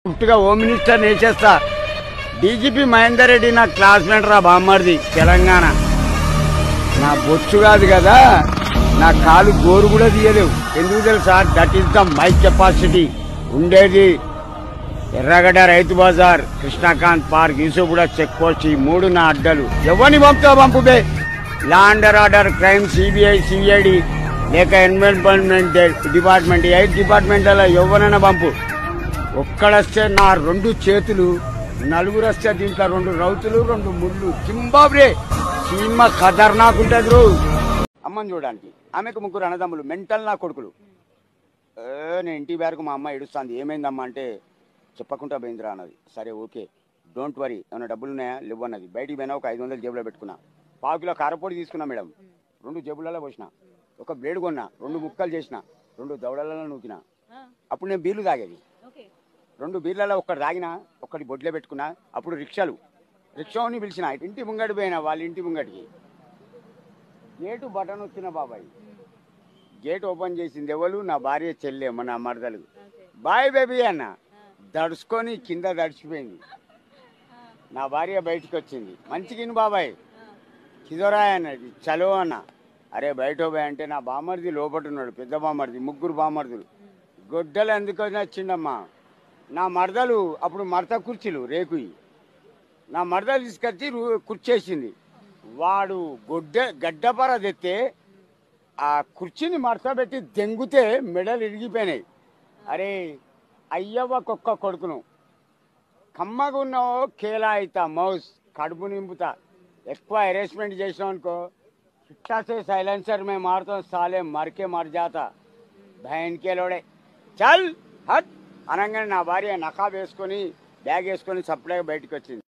పుట్టుగా home minister వేసేస్తా DGP Mahender Reddy నా classmate రా బామ్మర్ది తెలంగాణ నా బొచ్చు కాదు కదా నా కాలు గోరు కూడా తీయలేవు ఎందుకు తెలుసా that is the my capacity ఉండేది Erragadda Rythu Bazar Krishnakanth park Yousufguda check post ఈ మూడు నా అడ్డలు ఎవరిని పంపుతావు పంపుబే law and order crime CBI CID లేక ఎన్విరాన్మెంట్ డిపార్ట్మెంట్ ఎయిట్ డిపార్ట్మెంట్లలో ఎవరైనా పంపు ఒక్కడొస్తే నా రెండు చేతులు నలుగురు వస్తే దీంట్లో రెండు రౌతులు రెండు ముళ్ళు జింబాబ్రే సినిమా ఖతర్నాక్ ఉంటుంది రో అమ్మని చూడడానికి ఆమెకు ముగ్గురు అన్నదమ్ములు మెంటల్ నా కొడుకులు ఏ, నేను ఇంటి వరకు మా అమ్మ ఏడుస్తుంది ఏమైందమ్మా అంటే చెప్పకుండా పోయిందిరా అన్నది సరే ఓకే డోంట్ వరీ ఏమైనా డబ్బులు ఉన్నాయా లేవు అన్నది బయటికి పోయినా ఒక ఐదు వందలు జేబులో పెట్టుకున్నా పావు కిలో కారపొడి తీసుకున్నా మేడం రెండు జేబులలో పోసిన ఒక బ్లేడ్ కొన్నా రెండు ముక్కలు చేసిన రెండు దవడలలో నూకిన అప్పుడు నేను బీర్లు తాగేది ఓకే రెండు బీర్లలో ఒక్కటి తాగిన ఒక్కటి బొడ్లో పెట్టుకున్నా అప్పుడు రిక్షాలు రిక్షాని పిలిచిన ఇంటి ముంగడి పోయినా వాళ్ళ ఇంటి ముంగడికి గేటు బటన్ వచ్చిన బాబాయ్ గేట్ ఓపెన్ చేసింది ఎవరు నా భార్య చెల్లె మన మరదలు బాయ్ బేబీ అన్న దడుచుకొని కింద దడిచిపోయింది నా భార్య బయటికి వచ్చింది మంచిగిని బాబాయ్ కిదోరాయ్ అన్నది చలో అన్న అరే బయట పోయి అంటే నా బామర్ది లోపట ఉన్నాడు పెద్ద బామర్ది ముగ్గురు బామర్దులు గొడ్డలు ఎందుకు వచ్చిండమ్మా నా మరదలు అప్పుడు మడత కుర్చీలు రేకుయి నా మరదలు తీసుకొచ్చి రు- కుర్చేసింది వాడు గొడ్డ గడ్డపర తెస్తే ఆ కుర్చీని మడత పెట్టి దెంగుతే మెడలు ఇరిగిపోయినాయి అరే అయ్యవ్వ కుక్క కొడుకును కమ్మగున్నావో కేలా అవుతా మౌస్ కడుపు నింపుతా ఎక్కువ అరేంజ్మెంట్ చేసినావు అనుకో ఇట్టా से साइलेंसर में मारता हूँ साले मर के मर जाता బయన్ కేలోడే చల్ హట్ అనగానే నా భార్య నకా వేసుకొని బ్యాగ్ వేసుకొని సప్లైగా బయటకు వచ్చింది